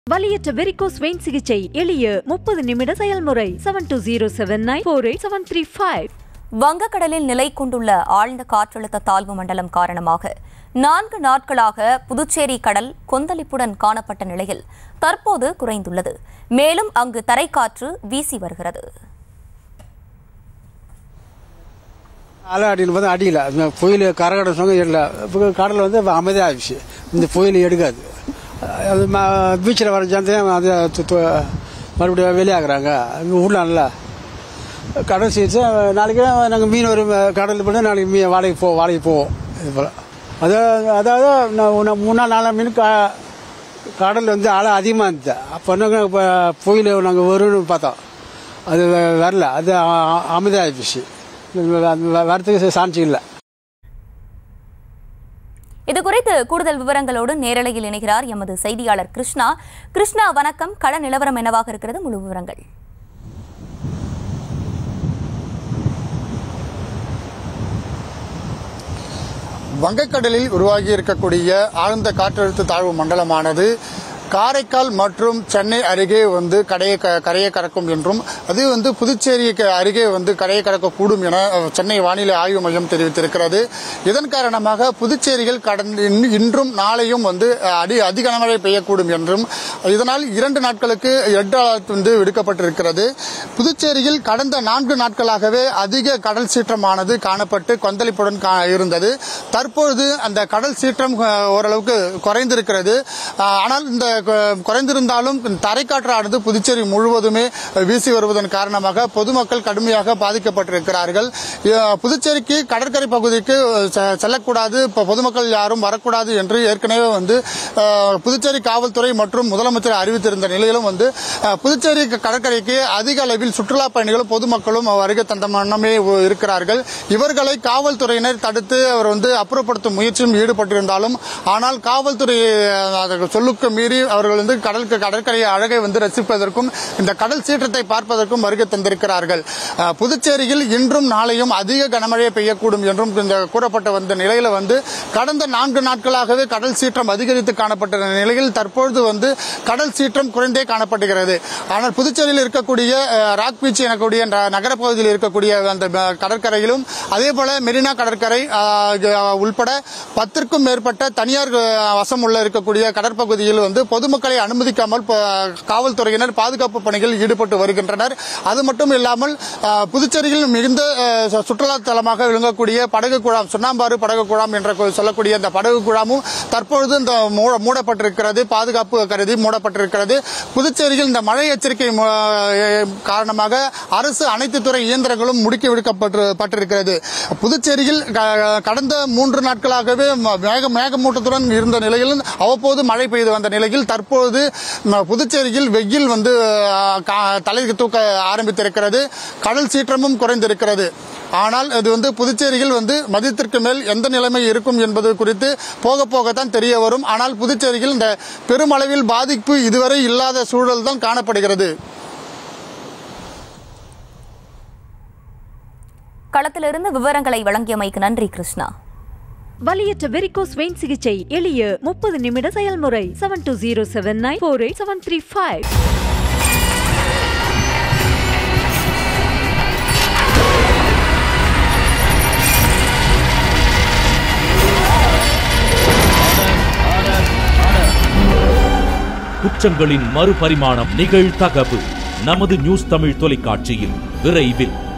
வலியற்ற varicose vein சிகிச்சை எளிய முப்பது நிமிட செயல்முறை seven two zero seven nine four eight seven three five வங்கக்கடலில் நிலை கொண்டுள்ள ஆழ்ந்த காற்றழுத்த தாழ்வு மண்டலம் காரணமாக நான்கு நாட்களாக புதுச்சேரி கடல் கொந்தளிப்புடன் காணப்பட்ட நிலையில் தற்போது குறைந்துள்ளது மேலும் அங்கு தரைக்காற்று வீசி வருகிறது அலை அடியில் வந்து அடியில் இந்த புயல் கரகட சொங்க இல்லை இப்போ கடல் வந்து அமைதியாகிடுச்சு இந்த புயல் எடுக்காது அது பீச்சில் வர ஜனத்தையும் அது து- து- மறுபடியும் வெளியாகிறாங்க இங்கே விடலாம்ல கடல் சீர்த்து நாளைக்கு நாங்கள் மீன் வரும் கடலில் போட்டு நாளைக்கு மீன் வாடகை போ வாடகை போவோம் இது போல் அதாவது அதாவது நான் உன்னை மூணு நாள் நாலு மீன் க கடல் வந்து அலை அதிகமாக இருந்துச்சு அப்போ நாங்கள் இப்போ புயல் நாங்கள் வரும்னு பார்த்தோம் அது வ- வரல அது அ- அமைதியாகிடுச்சு வரத்துக்கு சான்ஸ் இல்லை இது குறித்து கூடுதல் விவரங்களோடு நேரலையில் இணைகிறார் எமது செய்தியாளர் கிருஷ்ணா கிருஷ்ணா வணக்கம் கள நிலவரம் என்னவாக இருக்கிறது முழு விவரங்கள் வங்கக்கடலில் உருவாகி இருக்கக்கூடிய ஆழ்ந்த காற்றழுத்த தாழ்வு மண்டலமானது காரைக்கால் மற்றும் சென்னை அருகே வந்து கடையை க- கரையை கடக்கும் என்றும் அது வந்து புதுச்சேரிக்கு அருகே வந்து கரையை கடக்கக்கூடும் என அஹ், சென்னை வானிலை ஆய்வு மையம் தெரிவித்திருக்கிறது இதன் காரணமாக புதுச்சேரியில் கடந்த இன்- இன்றும் நாளையும் வந்து அஹ், அடி அதிக கனமழை பெய்யக்கூடும் என்றும் இதனால் இரண்டு நாட்களுக்கு ரெட் அலர்ட் வந்து விடுக்கப்பட்டிருக்கிறது புதுச்சேரியில் கடந்த நான்கு நாட்களாகவே அதிக கடல் சீற்றமானது காணப்பட்டு கொந்தளிப்புடன் கா- இருந்தது தற்பொழுது அந்த கடல் சீற்றம் அஹ், ஓரளவுக்கு குறைந்திருக்கிறது அஹ், ஆனால் இந்த கு- குறைந்திருந்தாலும் தரைக்காற்றானது புதுச்சேரி முழுவதுமே வீசி வருவதன் காரணமாக பொதுமக்கள் கடுமையாக பாதிக்கப்பட்டிருக்கிறார்கள் அஹ், புதுச்சேரிக்கு கடற்கரை பகுதிக்கு செ- செல்லக்கூடாது இப்ப பொதுமக்கள் யாரும் வரக்கூடாது என்று ஏற்கனவே வந்து அஹ், புதுச்சேரி காவல்துறை மற்றும் முதலமைச்சர் அறிவித்திருந்த நிலையிலும் வந்து அஹ், புதுச்சேரி கடற்கரைக்கு அதிக அளவில் சுற்றுலா பயணிகளும் பொதுமக்களும் வருகை தந்த வண்ணமே இருக்கிறார்கள் இவர்களை காவல்துறையினர் தடுத்து அவர் வந்து அப்புறப்படுத்தும் முயற்சியும் ஈடுபட்டிருந்தாலும் ஆனால் காவல்துறை அஹ், அதற்கு சொல்லுக்கு மீறி அவர்கள் வந்து கடலுக்கு கடற்கரை அழகை வந்து ரசிப்பதற்கும் இந்த கடல் சீற்றத்தை பார்ப்பதற்கும் வருகை தந்திருக்கிறார்கள் அஹ், புதுச்சேரியில் இன்றும் நாளையும் அதிக கனமழை பெய்யக்கூடும் என்றும் இந்த கூறப்பட்ட வந்த நிலையில வந்து கடந்த நான்கு நாட்களாகவே கடல் சீற்றம் அதிகரித்து காணப்பட்ட நிலையில் தற்பொழுது வந்து கடல் சீற்றம் குறைந்தே காணப்படுகிறது ஆனால் புதுச்சேரியில் இருக்கக்கூடிய அஹ், ராக் பீச் எனக்கூடிய ந- நகரப்பகுதியில் இருக்கக்கூடிய அந்த அஹ், கடற்கரையிலும் அதே போல மெரினா கடற்கரை அஹ், இது, அஹ், உள்பட பத்திற்கும் மேற்பட்ட தனியார் அஹ், வசம் உள்ள இருக்கக்கூடிய கடற்பகுதியில் வந்து பொதுமக்களை அனுமதிக்காமல் ப- காவல்துறையினர் பாதுகாப்பு பணிகளில் ஈடுபட்டு வருகின்றனர் அது மட்டும் இல்லாமல் அஹ், புதுச்சேரியில் மிகுந்த அஹ், சு- சுற்றுலா தலமாக விளங்கக்கூடிய படகு குழாம் சுண்ணாம்பாறு படகு குழாம் என்ற கொ- சொல்லக்கூடிய இந்த படகு குழாமும் தற்பொழுது இந்த மூட- மூடப்பட்டிருக்கிறது பாதுகாப்பு கருதி மூடப்பட்டிருக்கிறது புதுச்சேரியில் இந்த மழை எச்சரிக்கை மு- அஹ், காரணமாக அரசு அனைத்து துறை இயந்திரங்களும் முடுக்கி விடுக்கப்பட்டு பட்டிருக்கிறது புதுச்சேரியில் க- கடந்த மூன்று நாட்களாகவே ம- மேக மேகமூட்டத்துடன் இருந்த நிலையில் அவ்வப்போது மழை பெய்து வந்த நிலையில் தற்போது ம- புதுச்சேரியில் வெயில் வந்து அஹ், கா- தலை தூக்க ஆரம்பித்திருக்கிறது கடல் சீற்றமும் குறைந்திருக்கிறது ஆனால் இது வந்து புதுச்சேரியில் வந்து மதியத்திற்கு மேல் எந்த நிலைமை இருக்கும் என்பது குறித்து போக போகத்தான் தெரிய வரும் ஆனால் புதுச்சேரியில் இந்த பெருமளவில் பாதிப்பு இதுவரை இல்லாத சூழல் தான் காணப்படுகிறது களத்திலிருந்து விவரங்களை வழங்கியமைக்கு நன்றி கிருஷ்ணா வலியற்ற வெரிகோஸ் வெயின் சிகிச்சை எளிய முப்பது நிமிட செயல்முறை seven two zero seven nine four eight seven three five குற்றங்களின் மறுபரிமாணம் நிகழ்தகவு நமது நியூஸ் தமிழ் தொலைக்காட்சியில் விரைவில்